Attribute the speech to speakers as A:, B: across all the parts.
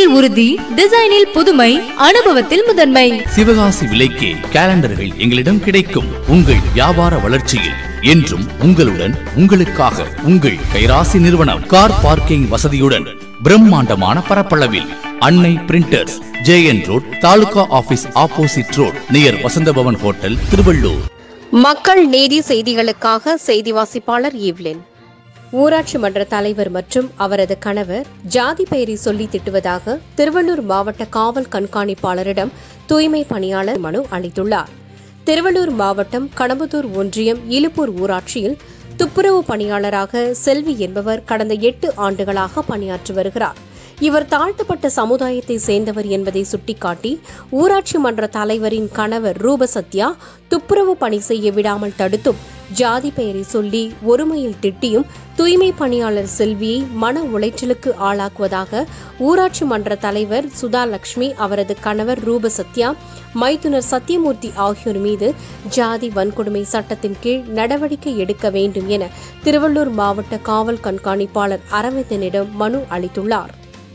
A: தரத்தில் உறுதி டிசைனில் புதுமை அனுபவத்தில் முதன்மை
B: சிவகாசி விலைக்கே கேலண்டர்கள் எங்களிடம் கிடைக்கும் உங்கள் வியாபார வளர்ச்சியில் என்றும் உங்களுடன் உங்களுக்காக உங்கள் கைராசி நிறுவனம் கார் பார்க்கிங் வசதியுடன் பிரம்மாண்டமான பரப்பளவில் Annai printers JN road taluka office opposite road near Vasanthabhavan hotel Tiruvallur
C: மக்கள் நீதி செய்திகளுக்காக செய்தி வாசிப்பாளர் ஈவ்லின் ஊராட்சி மன்ற தலைவர் மற்றும் அவரது கணவர் ஜாதி பெயரை சொல்லி திட்டுவதாக திருவள்ளூர் மாவட்ட காவல் கண்காணிப்பாளரிடம் தூய்மை பணியாளர் மனு அளித்துள்ளார் திருவள்ளூர் மாவட்டம் கடம்பத்தூர் ஒன்றியம் இலுப்பூர் ஊராட்சியில் துப்புரவு பணியாளராக செல்வி என்பவர் கடந்த எட்டு ஆண்டுகளாக பணியாற்றி வருகிறார் இவர் தாழ்த்தப்பட்ட சமுதாயத்தை சேர்ந்தவர் என்பதை சுட்டிக்காட்டி ஊராட்சி மன்ற தலைவரின் கணவர் ரூபசத்யா துப்புரவு பணி செய்ய விடாமல் தடுத்தும் ஜாதி பெயரை சொல்லி ஒருமையில் திட்டியும் தூய்மை பணியாளர் செல்வியை மன உளைச்சலுக்கு ஆளாக்குவதாக ஊராட்சி மன்ற தலைவர் சுதா லட்சுமி அவரது கணவர் ரூபசத்யா மைத்துனர் சத்யமூர்த்தி ஆகியோர் மீது ஜாதி வன்கொடுமை சட்டத்தின் கீழ் நடவடிக்கை எடுக்க வேண்டும் என திருவள்ளூர் மாவட்ட காவல் கண்காணிப்பாளர் அரவிந்தனிடம் மனு அளித்துள்ளார்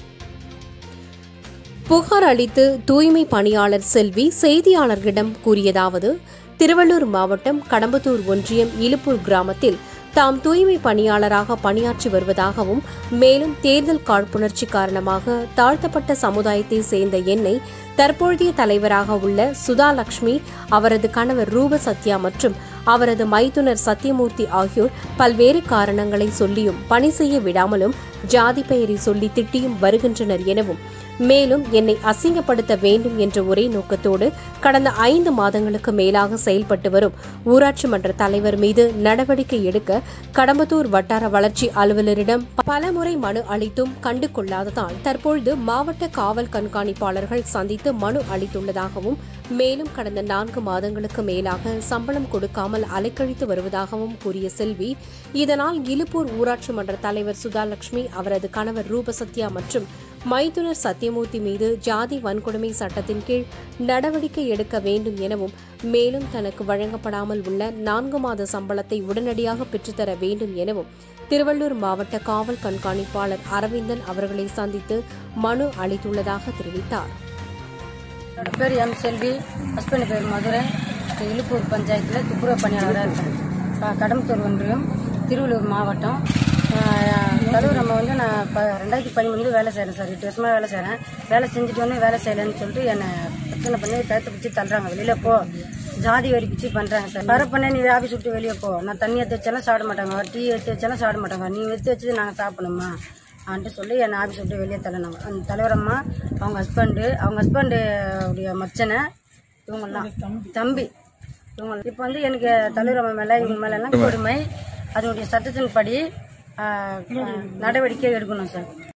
C: புகார் அளித்து தூய்மை பணியாளர் செல்வி செய்தியாளர்களிடம் கூறியதாவது திருவள்ளூர் மாவட்டம் கடம்பத்தூர் ஒன்றியம் இலுப்பூர் கிராமத்தில் தாம் தூய்மை பணியாளராக பணியாற்றி வருவதாகவும் மேலும் தேர்தல் காழ்ப்புணர்ச்சி காரணமாக தாழ்த்தப்பட்ட சமுதாயத்தை சேர்ந்த என்னை தற்போதைய தலைவராக உள்ள சுதா லட்சுமி அவரது கணவர் ரூப சத்யா மற்றும் அவரது மைத்துனர் சத்யமூர்த்தி ஆகியோர் பல்வேறு காரணங்களை சொல்லியும் பணி செய்ய விடாமலும் ஜாதி பெயரை சொல்லி திட்டியும் வருகின்றனர் எனவும் மேலும் என்னை அசிங்கப்படுத்த வேண்டும் என்ற ஒரே நோக்கத்தோடு கடந்த ஐந்து மாதங்களுக்கு மேலாக செயல்பட்டு வரும் ஊராட்சி மன்ற தலைவர் மீது நடவடிக்கை எடுக்க கடம்பத்தூர் வட்டார வளர்ச்சி அலுவலரிடம் பலமுறை மனு அளித்தும் கண்டு கொள்ளாததால் தற்பொழுது மாவட்ட காவல் கண்காணிப்பாளர்கள் சந்தித்து மனு அளித்துள்ளதாகவும் மேலும் கடந்த நான்கு மாதங்களுக்கு மேலாக சம்பளம் கொடுக்காமல் அலைக்கழித்து வருவதாகவும் கூறிய செல்வி இதனால் இலுப்பூர் ஊராட்சி மன்ற தலைவர் சுதாலட்சுமி அவரது கணவர் ரூபசத்யா மற்றும் மைத்துனர் சத்யமூர்த்தி மீது ஜாதி வன்கொடுமை சட்டத்தின் கீழ் நடவடிக்கை எடுக்க வேண்டும் எனவும் மேலும் தனக்கு வழங்கப்படாமல் உள்ள நான்கு மாத சம்பளத்தை உடனடியாக பெற்றுத்தர வேண்டும் எனவும் திருவள்ளூர் மாவட்ட காவல் கண்காணிப்பாளர் அரவிந்தன் அவர்களை சந்தித்து மனு அளித்துள்ளதாக தெரிவித்தார்
D: என்னோட பேர் எம் செல்வி ஹஸ்பண்ட் பேர் மதுரை இழுப்பூர் பஞ்சாயத்தில் துப்புரவு பணியாளராக இருக்கேன் க- கடம்பத்தூர் ஒன்றியம் திருவள்ளூர் மாவட்டம் தலைவர் நம்ம வந்து நான் இப்போ ரெண்டாயிரத்தி பதிமூணு வேலை செய்கிறேன் சார் எட்டு வருஷமாக வேலை செய்கிறேன் வேலை செஞ்சுட்டு வந்து வேலை செய்யலைன்னு சொல்லிட்டு என்னை பிரச்சனை பண்ணி கழுத்தை பிடிச்சி தள்ளுறாங்க வெளியில் போ ஜாதி வரி பிச்சு பண்ணுறாங்க சார் வர பண்ண நீ ஆஃபீஸ் விட்டு வெளியே போ நான் தண்ணி எடுத்து வச்சாலும் சாப்பிட மாட்டாங்க டீ எடுத்து வச்சாலும் சாப்பிட மாட்டாங்க நீ எடுத்து வச்சது நாங்கள் சாப்பிடணுமா ஆன்ட்டு சொல்லி என்னை ஆஃபீஸ் விட்டு வெளியே தள்ளினாங்க அந்த தலைவரம்மா அவங்க ஹஸ்பண்டு அவங்க ஹஸ்பண்டு உடைய மச்சனை இவங்கெல்லாம் தம்பி இவங்க இப்போ வந்து எனக்கு தலைவரம்மா மேலே இவங்க மேலெல்லாம் கொடுமை அதனுடைய சட்டத்தின்படி ஆ, ஆ, நடவடிக்கை எடுக்கணும் சார்